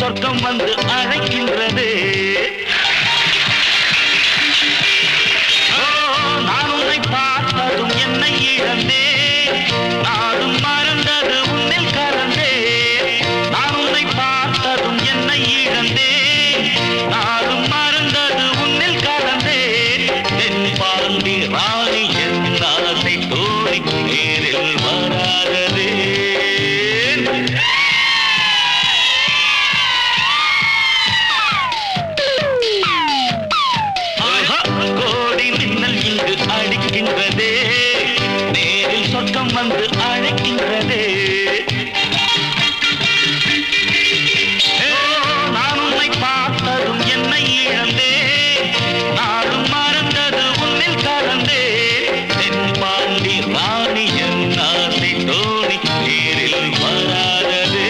சொர்க்கம் வந்து அழைக்கின்றது ஓ, நான் உன்னை பார்த்ததும் என்னை இழந்தேன் நாடும் மறந்தது உன்னில் கலந்தேன் நான் உன்னை பார்த்ததும் என்னை இழந்தேன் நாடும் மறந்தது உன்னில் கலந்தேன் தென் பாண்டி ராணி என் ஆசை தோழி நேரில் வராததே ஆஹா, கோடி மின்னல் இங்கு அடிக்கின்றதே நேரில் சொர்க்கம் வந்து அழைக்கின்றதே ஓ, நான் உன்னை பார்த்ததும் என்னை இழந்தே நாடும் மறந்தது உன்னில் கலந்தே தென் பாண்டி ராணி என் ஆசை தோணி நேரில் வராததே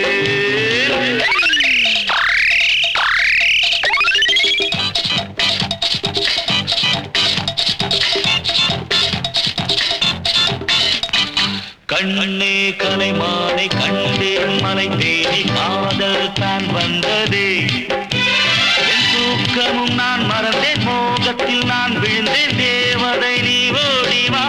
கண்ணே கலைமானை கண்டேன் மலை தேடி காதல் தான் வந்ததே என் தூக்கமும் நான் மறந்தேன் மோகத்தில் நான் விழுந்தேன் தேவதை நீ ஓடிவா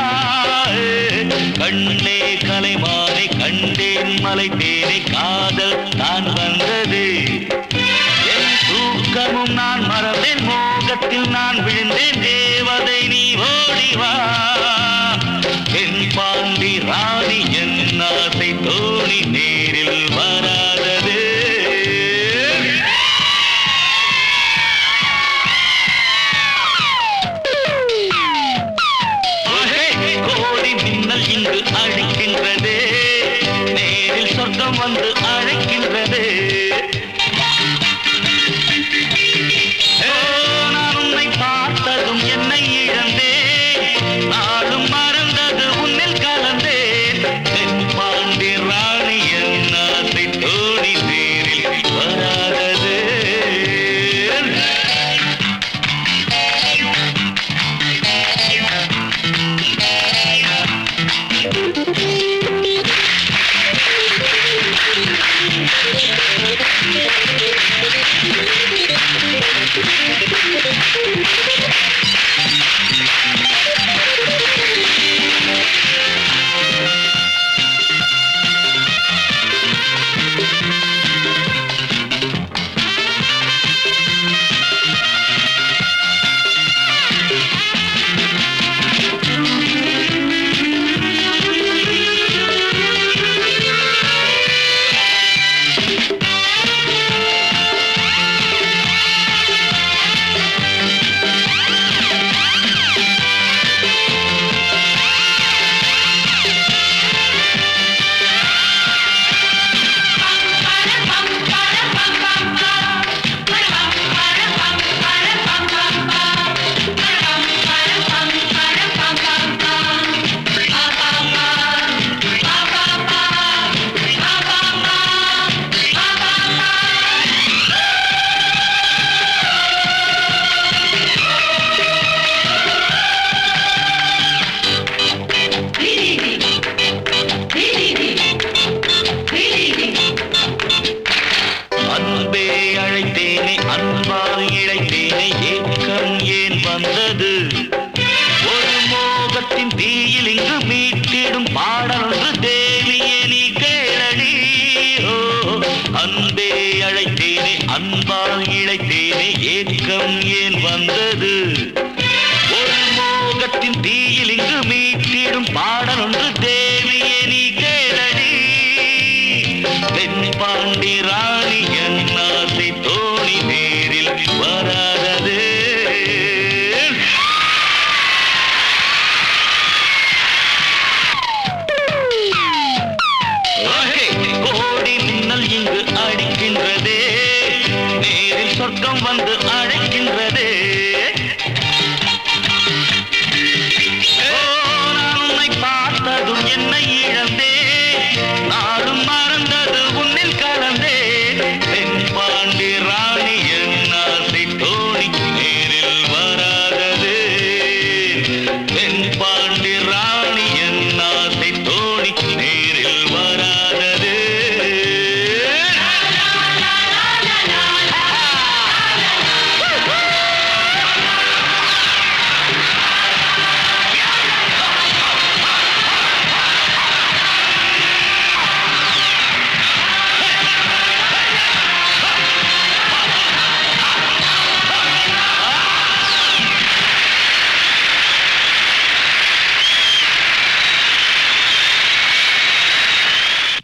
கண்ணே கலைமானை கண்டேன் மலை தேடி காதல் தான் வந்தது என் தூக்கமும் நான் மறந்தேன் மோகத்தில் நான் விழுந்தேன் தேவதை நீ ஓடிவா என் பாண்டி ராணி என் ஆசை தோணி நேரில் வராதது ஓஹே, கோடி மின்னல் இங்கு அழிக்கின்றதே நேரில் சொர்க்கம் வந்து அழை